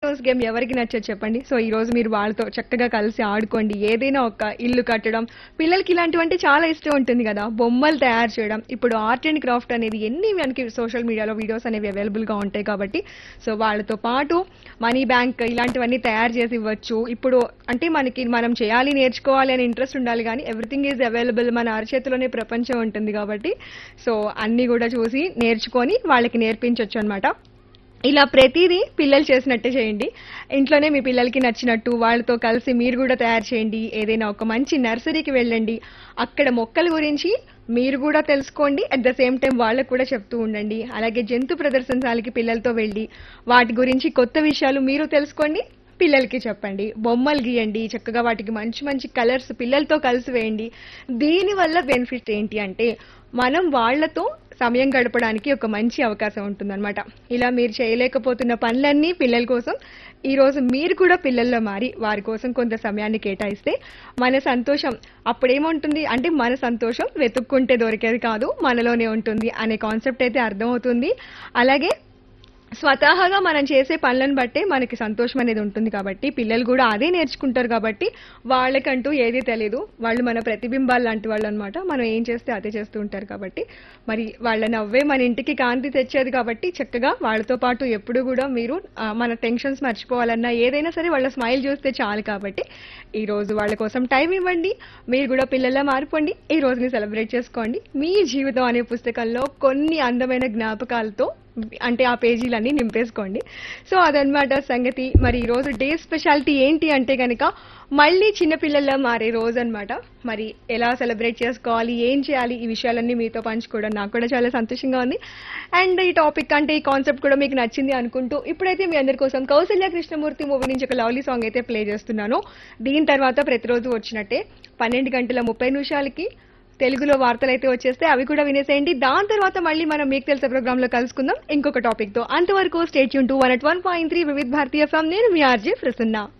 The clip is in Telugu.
కార్టూన్స్ గేమ్ ఎవరికి నచ్చదు చెప్పండి సో ఈ రోజు మీరు వాళ్ళతో చక్కగా కలిసి ఆడుకోండి ఏదైనా ఒక ఇల్లు కట్టడం పిల్లలకి ఇలాంటివంటే చాలా ఇష్టం ఉంటుంది కదా బొమ్మలు తయారు చేయడం ఇప్పుడు ఆర్ట్ అండ్ క్రాఫ్ట్ అనేది ఎన్ని మనకి సోషల్ మీడియాలో వీడియోస్ అనేవి అవైలబుల్ గా ఉంటాయి కాబట్టి సో వాళ్ళతో పాటు మనీ బ్యాంక్ ఇలాంటివన్నీ తయారు చేసి ఇవ్వచ్చు ఇప్పుడు అంటే మనకి మనం చేయాలి నేర్చుకోవాలి అని ఇంట్రెస్ట్ ఉండాలి కానీ ఎవ్రీథింగ్ ఈజ్ అవైలబుల్ మన అరచేతిలోనే ప్రపంచం ఉంటుంది కాబట్టి సో అన్ని కూడా చూసి నేర్చుకొని వాళ్ళకి నేర్పించవచ్చు అనమాట ఇలా ప్రతిదీ పిల్లలు చేసినట్టే చేయండి ఇంట్లోనే మీ పిల్లలకి నచ్చినట్టు వాళ్ళతో కలిసి మీరు కూడా తయారు చేయండి ఏదైనా ఒక మంచి నర్సరీకి వెళ్ళండి అక్కడ మొక్కల గురించి మీరు కూడా తెలుసుకోండి అట్ ద సేమ్ టైం వాళ్ళకు కూడా చెప్తూ ఉండండి అలాగే జంతు ప్రదర్శనశాలకి పిల్లలతో వెళ్ళి వాటి గురించి కొత్త విషయాలు మీరు తెలుసుకోండి పిల్లలకి చెప్పండి బొమ్మలు గీయండి చక్కగా వాటికి మంచి మంచి కలర్స్ పిల్లలతో కలిసి వేయండి దీనివల్ల బెనిఫిట్ ఏంటి అంటే మనం వాళ్ళతో సమయం గడపడానికి ఒక మంచి అవకాశం ఉంటుందన్నమాట ఇలా మీరు చేయలేకపోతున్న పనులన్నీ పిల్లల కోసం ఈ రోజు మీరు కూడా పిల్లల్లో మారి వారి కోసం కొంత సమయాన్ని కేటాయిస్తే మన సంతోషం అప్పుడేముంటుంది అంటే మన సంతోషం వెతుక్కుంటే దొరికేది కాదు మనలోనే ఉంటుంది అనే కాన్సెప్ట్ అయితే అర్థమవుతుంది అలాగే స్వతహాగా మనం చేసే పనులను బట్టే మనకి సంతోషం అనేది ఉంటుంది కాబట్టి పిల్లలు కూడా అదే నేర్చుకుంటారు కాబట్టి వాళ్ళకంటూ ఏది తెలియదు వాళ్ళు మన ప్రతిబింబాలు లాంటి వాళ్ళు అనమాట మనం ఏం చేస్తే అదే చేస్తూ ఉంటారు కాబట్టి మరి వాళ్ళ నవ్వే మన ఇంటికి కాంతి తెచ్చేది కాబట్టి చక్కగా వాళ్ళతో పాటు ఎప్పుడు కూడా మీరు ఆ, మన టెన్షన్స్ మర్చిపోవాలన్నా ఏదైనా సరే వాళ్ళ స్మైల్ చూస్తే చాలు కాబట్టి ఈ రోజు వాళ్ళ కోసం టైం ఇవ్వండి మీరు కూడా పిల్లల్లా మారిపోండి ఈ రోజుని సెలబ్రేట్ చేసుకోండి మీ జీవితం అనే పుస్తకంలో కొన్ని అందమైన జ్ఞాపకాలతో అంటే ఆ పేజీలన్నీ నింపేసుకోండి సో అదనమాట సంగతి మరి ఈ రోజు డే స్పెషాలిటీ ఏంటి అంటే కనుక మళ్ళీ చిన్నపిల్లల్లా మారే రోజు అన్నమాట మరి ఎలా సెలబ్రేట్ చేసుకోవాలి ఏం చేయాలి ఈ విషయాలన్నీ మీతో పంచుకోవడం నాకు కూడా చాలా సంతోషంగా ఉంది అండ్ ఈ టాపిక్ అంటే ఈ కాన్సెప్ట్ కూడా మీకు నచ్చింది అనుకుంటూ ఇప్పుడైతే మీ అందరి కోసం కౌసల్య కృష్ణమూర్తి మూవీ నుంచి ఒక లవ్లీ సాంగ్ అయితే ప్లే చేస్తున్నాను దీని తర్వాత ప్రతిరోజు వచ్చినట్టే పన్నెండు గంటల ముప్పై నిమిషాలకి తెలుగులో వార్తలు అయితే వచ్చేస్తే అవి కూడా వినేసేయండి దాని తర్వాత మళ్ళీ మనం మీకు తెలిసే ప్రోగ్రామ్ లో కలుసుకుందాం ఇంకొక టాపిక్ తో అంతవరకు స్టేట్ యూన్ to one nought one point three Vividha Bharati from నేను మీ ఆర్జే ప్రసన్న